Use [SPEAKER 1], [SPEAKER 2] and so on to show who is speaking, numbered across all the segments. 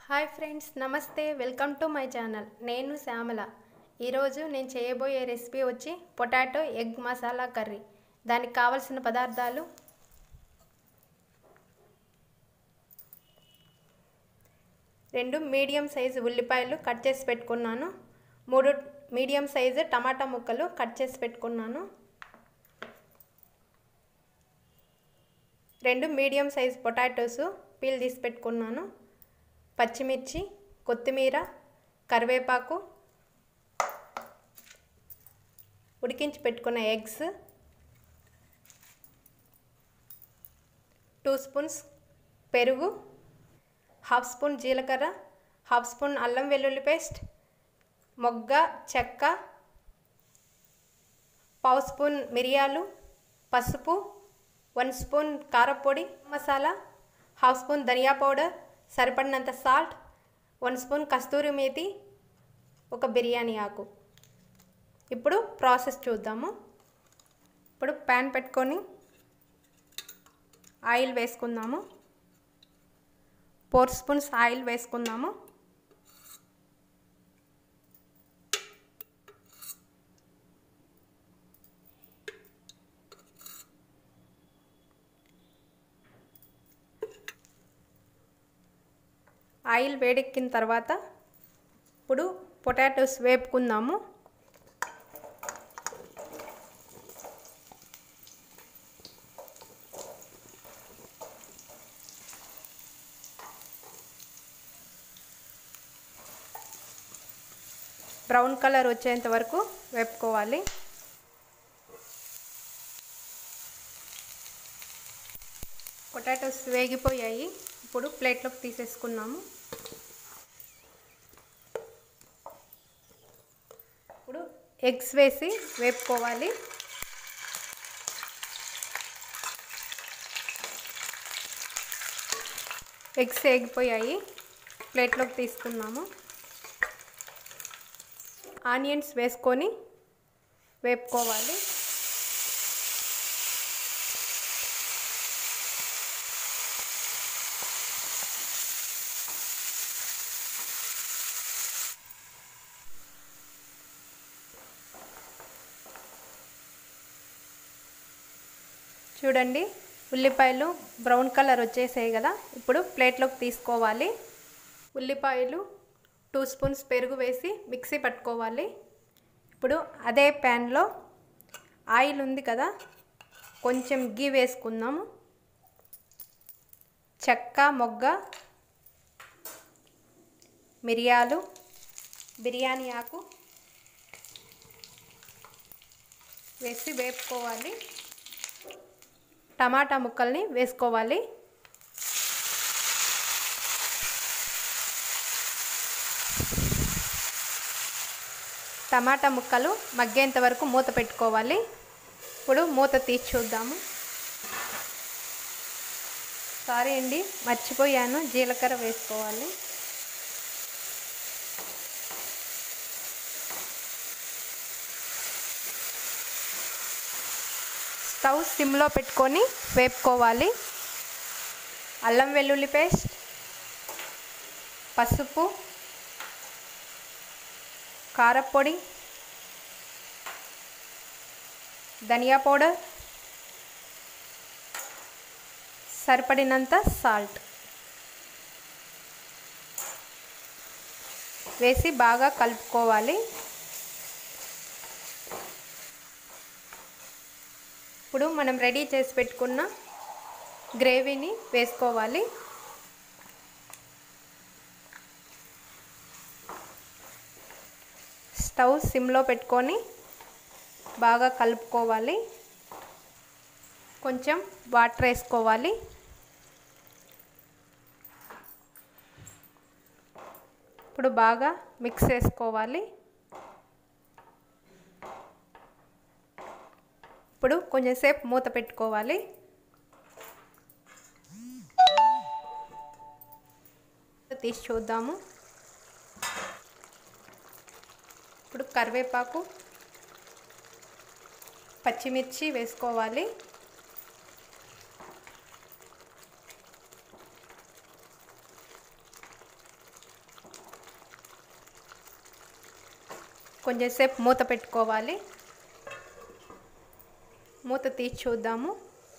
[SPEAKER 1] hi friends నమస్తే welcome to my channel నేను శ్యామల ఈరోజు నేను చేయబోయే రెసిపీ వచ్చి పొటాటో ఎగ్ మసాలా కర్రీ దానికి కావలసిన పదార్థాలు రెండు మీడియం సైజు ఉల్లిపాయలు కట్ చేసి పెట్టుకున్నాను మూడు మీడియం సైజు టమాటా ముక్కలు కట్ చేసి పెట్టుకున్నాను రెండు మీడియం సైజ్ పొటాటోస్ పీల్ తీసి పెట్టుకున్నాను పచ్చిమిర్చి కొత్తిమీర కరివేపాకు ఉడికించి పెట్టుకున్న ఎగ్స్ టూ స్పూన్స్ పెరుగు హాఫ్ స్పూన్ జీలకర్ర హాఫ్ స్పూన్ అల్లం వెల్లుల్లి పేస్ట్ మొగ్గ చెక్క పావు స్పూన్ మిరియాలు పసుపు వన్ స్పూన్ కారపొడి మసాలా హాఫ్ స్పూన్ ధనియా పౌడర్ సరిపడినంత సాల్ట్ వన్ స్పూన్ కస్తూరి మేతి ఒక బిర్యానీ ఆకు ఇప్పుడు ప్రాసెస్ చూద్దాము ఇప్పుడు ప్యాన్ పెట్టుకొని ఆయిల్ వేసుకుందాము ఫోర్ స్పూన్స్ ఆయిల్ వేసుకుందాము ఆయిల్ వేడెక్కిన తర్వాత ఇప్పుడు పొటాటోస్ వేపుకుందాము బ్రౌన్ కలర్ వచ్చేంత వరకు వేపుకోవాలి పొటాటోస్ వేగిపోయాయి ఇప్పుడు ప్లేట్లోకి తీసేసుకున్నాము ఇప్పుడు ఎగ్స్ వేసి వేపుకోవాలి ఎగ్స్ వేగిపోయాయి ప్లేట్లోకి తీసుకున్నాము ఆనియన్స్ వేసుకొని వేపుకోవాలి చూడండి ఉల్లిపాయలు బ్రౌన్ కలర్ వచ్చేసాయి కదా ఇప్పుడు ప్లేట్లోకి తీసుకోవాలి ఉల్లిపాయలు టూ స్పూన్స్ పెరుగు వేసి మిక్సీ పట్టుకోవాలి ఇప్పుడు అదే ప్యాన్లో ఆయిల్ ఉంది కదా కొంచెం గీ వేసుకుందాము చెక్క మొగ్గ మిరియాలు బిర్యానీ ఆకు వేసి వేపుకోవాలి టమాటా ముక్కల్ని వేసుకోవాలి టమాటా ముక్కలు మగ్గేంత వరకు మూత పెట్టుకోవాలి ఇప్పుడు మూత తీసి చూద్దాము సారీ అండి మర్చిపోయాను జీలకర్ర వేసుకోవాలి స్టవ్ సిమ్లో పెట్టుకొని వేపుకోవాలి అల్లం వెల్లుల్లి పేస్ట్ పసుపు కారపొడి ధనియా పౌడర్ సరిపడినంత సాల్ట్ వేసి బాగా కలుపుకోవాలి ఇప్పుడు మనం రెడీ చేసి పెట్టుకున్న గ్రేవీని వేసుకోవాలి స్టవ్ సిమ్లో పెట్టుకొని బాగా కలుపుకోవాలి కొంచెం వాటర్ వేసుకోవాలి ఇప్పుడు బాగా మిక్స్ చేసుకోవాలి ఇప్పుడు కొంచెంసేపు మూత పెట్టుకోవాలి తీసి చూద్దాము ఇప్పుడు కరివేపాకు పచ్చిమిర్చి వేసుకోవాలి కొంచెంసేపు మూత పెట్టుకోవాలి మూత తీసి చూద్దాము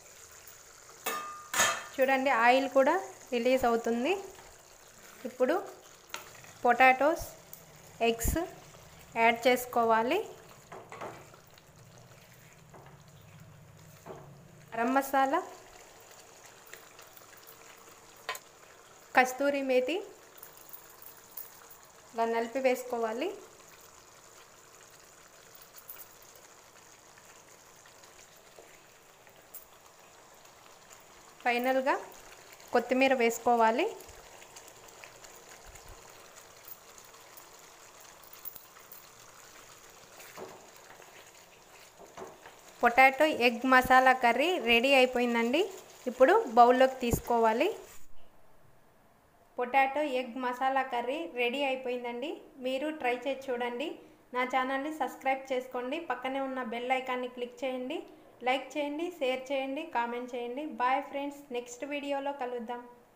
[SPEAKER 1] చూడండి ఆయిల్ కూడా రిలీజ్ అవుతుంది ఇప్పుడు పొటాటోస్ ఎగ్స్ యాడ్ చేసుకోవాలి గరం మసాలా కస్తూరి మేతి ఇలా నలిపి వేసుకోవాలి ఫైనల్గా కొత్తిమీర వేసుకోవాలి potato egg masala curry ready అయిపోయిందండి ఇప్పుడు బౌల్లోకి తీసుకోవాలి potato egg masala curry ready అయిపోయిందండి మీరు ట్రై చేసి చూడండి నా ఛానల్ని సబ్స్క్రైబ్ చేసుకోండి పక్కనే ఉన్న బెల్ ఐకాన్ని క్లిక్ చేయండి లైక్ చేయండి షేర్ చేయండి కామెంట్ చేయండి బాయ్ ఫ్రెండ్స్ నెక్స్ట్ వీడియోలో కలుద్దాం